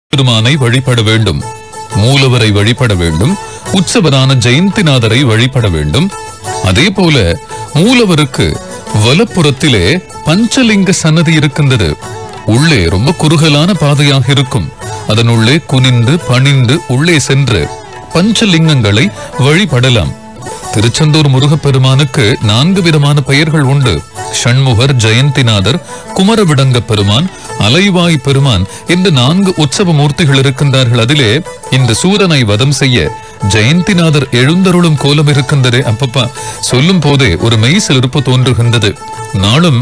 பெருமானை வழிபட வேண்டும் மூலவரை வழிபட வேண்டும் உற்சவரான ஜெயந்திநாதரை வழிபட வேண்டும் அதே போல மூலவருக்கு வலப்புறத்திலே பஞ்சலிங்க சன்னதி இருக்கின்றது உள்ளே ரொம்ப குறுகலான பாதையாக இருக்கும் அதனுள்ளே குனிந்து பணிந்து உள்ளே சென்று பஞ்சலிங்கங்களை வழிபடலாம் திருச்செந்தூர் முருகப்பெருமானுக்கு நான்கு விதமான பெயர்கள் உண்டு ஷண்முகர் ஜெயந்திநாதர் குமரவிடங்க பெருமான் அலைவாய் பெருமான் என்று நான்கு உற்சவ மூர்த்திகள் இருக்கின்றார்கள் அதிலே இந்த சூரனை வதம் செய்ய ஜெயந்திநாதர் எழுந்தருளும் கோலம் இருக்கின்றதே அப்பப்பா சொல்லும் போதே ஒரு மெய் சிலிர்ப்பு தோன்றுகின்றது நாளும்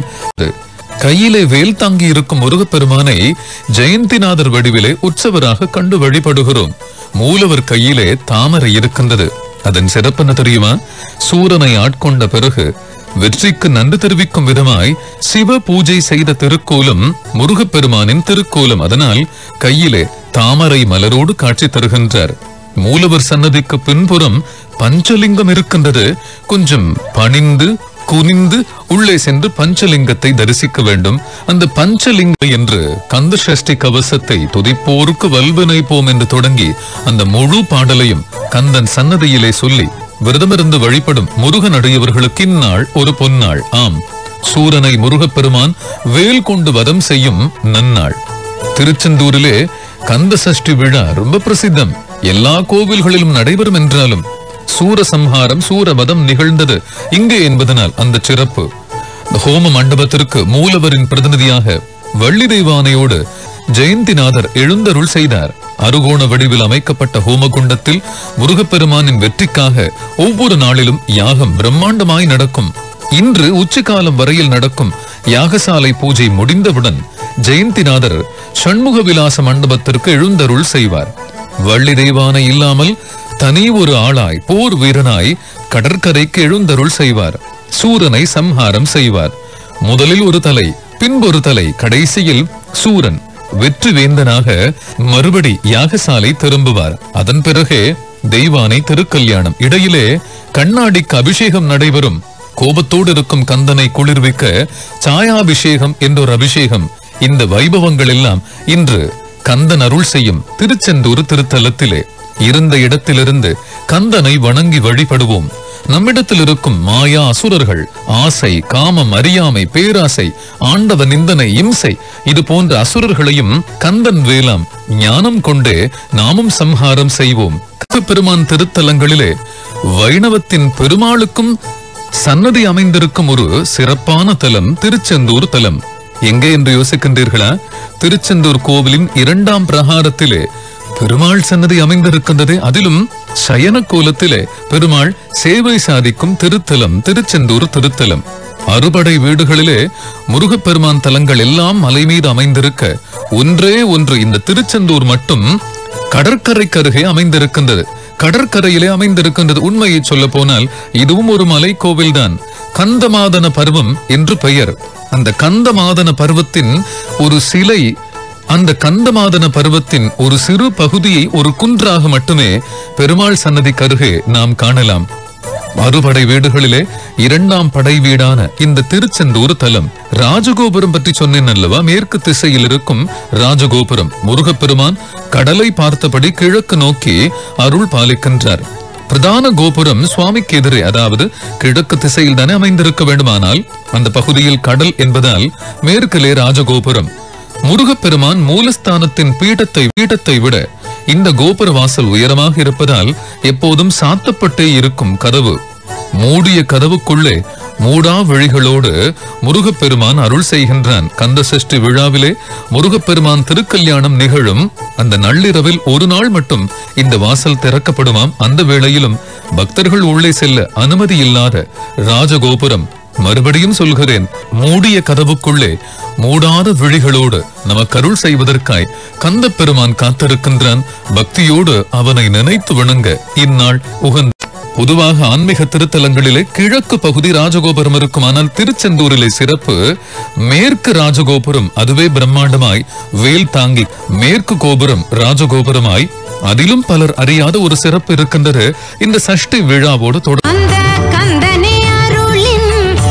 கையிலே வேல் தாங்கி இருக்கும் முருகப்பெருமானை ஜெயந்திநாதர் வடிவிலே உற்சவராக கண்டு வழிபடுகிறோம் மூலவர் கையிலே தாமரை இருக்கின்றது அதன் சிறப்பென்ன தெரியுமா சூரனை ஆட்கொண்ட பிறகு வெற்றிக்கு நன்றி தெரிவிக்கும் விதமாய் சிவ பூஜை செய்த திருக்கோலம் முருகப்பெருமானின் திருக்கோலம் அதனால் கையிலே தாமரை மலரோடு காட்சி தருகின்றார் மூலவர் சன்னதிக்கு பின்புறம் பஞ்சலிங்கம் இருக்கின்றது கொஞ்சம் பணிந்து குனிந்து உள்ளே சென்று பஞ்சலிங்கத்தை தரிசிக்க வேண்டும் அந்த பஞ்சலிங்கம் என்று கந்த சஷ்டி கவசத்தை துதிப்போருக்கு வல்வினை போம் என்று தொடங்கி அந்த முழு பாடலையும் கந்தன் சன்னதியிலே சொல்லி விரதமிருந்து வழிபடும் முருகன் அடையவர்களுக்கு இந்நாள் ஒரு பொன்னாள் ஆம் சூரனை முருகப்பெருமான் வேல் கொண்டு வதம் செய்யும் நன்னாள் திருச்செந்தூரிலே கந்த சஷ்டி விழா ரொம்ப பிரசித்தம் எல்லா கோவில்களிலும் நடைபெறும் என்றாலும் சூரசம்ஹாரம் சூரவதம் நிகழ்ந்தது இங்கே என்பதனால் அந்த சிறப்பு இந்த ஹோம மண்டபத்திற்கு மூலவரின் பிரதிநிதியாக வள்ளி தெய்வானையோடு ஜெயந்திநாதர் எழுந்தருள் செய்தார் அருகோண வடிவில் அமைக்கப்பட்ட ஹோமகுண்டத்தில் முருகப்பெருமானின் வெற்றிக்காக ஒவ்வொரு நாளிலும் யாகம் பிரம்மாண்டமாய் நடக்கும் இன்று உச்சிகாலம் வரையில் நடக்கும் யாகசாலை பூஜை முடிந்தவுடன் ஜெயந்திநாதர் சண்முக விலாச மண்டபத்திற்கு எழுந்தருள் செய்வார் வள்ளி தெய்வானை இல்லாமல் தனி ஒரு ஆளாய் போர் வீரனாய் கடற்கரைக்கு எழுந்தருள் செய்வார் சூரனை சம்ஹாரம் செய்வார் முதலில் ஒரு தலை பின்பொரு தலை கடைசியில் சூரன் வெற்றி வேந்தனாக மறுபடி யாகசாலை திரும்புவார் அதன் பிறகே தெய்வானை திருக்கல்யாணம் இடையிலே கண்ணாடிக்கு அபிஷேகம் நடைபெறும் கோபத்தோடு இருக்கும் கந்தனை குளிர்விக்க சாயாபிஷேகம் என்றொரு அபிஷேகம் இந்த வைபவங்கள் எல்லாம் இன்று கந்தன் அருள் செய்யும் திருச்செந்தூர் திருத்தலத்திலே இருந்த இடத்திலிருந்து கந்தனை வணங்கி வழிபடுவோம் நம்மிடத்தில் இருக்கும் மாயா அசுரர்கள் ஆசை காமம் அறியாமை பேராசை ஆண்டவ நிந்தனை இம்சை இது போன்ற அசுரர்களையும் கந்தன் வேலாம் ஞானம் கொண்டே நாமும் சம்ஹாரம் செய்வோம் பெருமான் திருத்தலங்களிலே வைணவத்தின் பெருமாளுக்கும் சன்னதி அமைந்திருக்கும் ஒரு சிறப்பான தலம் திருச்செந்தூர் தலம் எங்கே என்று யோசிக்கின்றீர்களா திருச்செந்தூர் கோவிலின் இரண்டாம் பிரகாரத்திலே பெருமாள் சன்னதி அமைந்திருக்கின்றது அதிலும் சயன கோலத்திலே பெருமாள் சேவை சாதிக்கும் திருத்தலம் திருச்செந்தூர் திருத்தலம் அறுபடை வீடுகளிலே முருகப்பெருமான் தலங்கள் எல்லாம் மலை மீது அமைந்திருக்க ஒன்றே ஒன்று இந்த திருச்செந்தூர் மட்டும் கடற்கரைக்கு அருகே அமைந்திருக்கின்றது கடற்கரையிலே அமைந்திருக்கின்றது உண்மையை சொல்ல போனால் இதுவும் ஒரு மலை கோவில்தான் கந்தமாதன பருவம் என்று பெயர் அந்த கந்தமாதன பருவத்தின் ஒரு சிலை அந்த கந்தமாதன பருவத்தின் ஒரு சிறு பகுதியை ஒரு குன்றாக மட்டுமே பெருமாள் சன்னதி கருகே நாம் காணலாம் அறுபடை வீடுகளிலே இரண்டாம் படை வீடான இந்த திருச்செந்தூர் தலம் ராஜகோபுரம் பற்றி சொன்னேன் அல்லவா மேற்கு திசையில் இருக்கும் ராஜகோபுரம் முருகப்பெருமான் கடலை பார்த்தபடி கிழக்கு நோக்கி அருள் பாலிக்கின்றார் பிரதான கோபுரம் சுவாமிக்கு எதிரே அதாவது கிழக்கு திசையில் தானே அமைந்திருக்க வேண்டுமானால் அந்த பகுதியில் கடல் என்பதால் மேற்கிலே ராஜகோபுரம் முருகப்பெருமான் மூலஸ்தானத்தின் பீடத்தை பீடத்தை விட இந்த கோபுர வாசல் உயரமாக இருப்பதால் எப்போதும் சாத்தப்பட்டே இருக்கும் கதவு மூடிய கதவுக்குள்ளே மூடா வழிகளோடு முருகப்பெருமான் அருள் செய்கின்றான் கந்த சஷ்டி விழாவிலே முருகப்பெருமான் திருக்கல்யாணம் நிகழும் அந்த நள்ளிரவில் ஒரு நாள் மட்டும் இந்த வாசல் திறக்கப்படுமாம் அந்த வேளையிலும் பக்தர்கள் உள்ளே செல்ல அனுமதி இல்லாத ராஜகோபுரம் மறுபடியும் சொல்கிறேன் மூடிய கதவுக்குள்ளே மூடாத விழிகளோடு நமக்கு அருள் செய்வதற்காய் கந்த பெருமான் காத்திருக்கின்றான் பக்தியோடு அவனை நினைத்து வணங்க இந்நாள் உகந்த பொதுவாக ஆன்மீக திருத்தலங்களிலே கிழக்கு பகுதி ராஜகோபுரம் இருக்கும் ஆனால் திருச்செந்தூரிலே சிறப்பு மேற்கு ராஜகோபுரம் அதுவே பிரம்மாண்டமாய் வேல் தாங்கி மேற்கு கோபுரம் ராஜகோபுரமாய் அதிலும் பலர் அறியாத ஒரு சிறப்பு இருக்கின்றது இந்த சஷ்டி விழாவோடு தொடர் அந்த கந்தனே அருளின்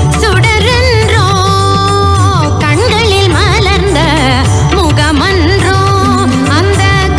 சுடரென்றோ கண்களில் மலர்ந்த முகமன்றோ அந்த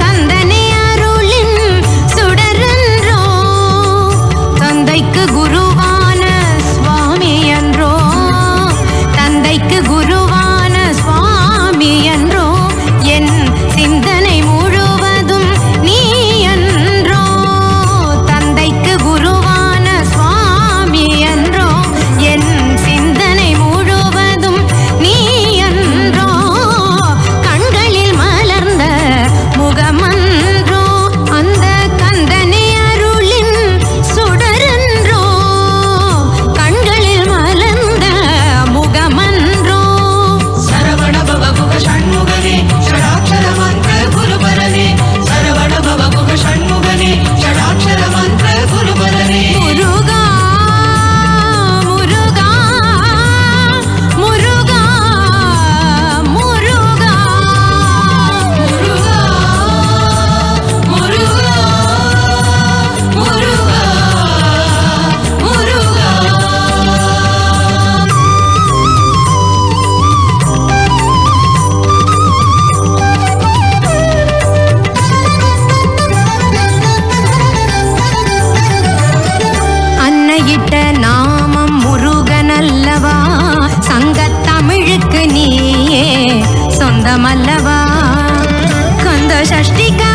சஷ்டிகா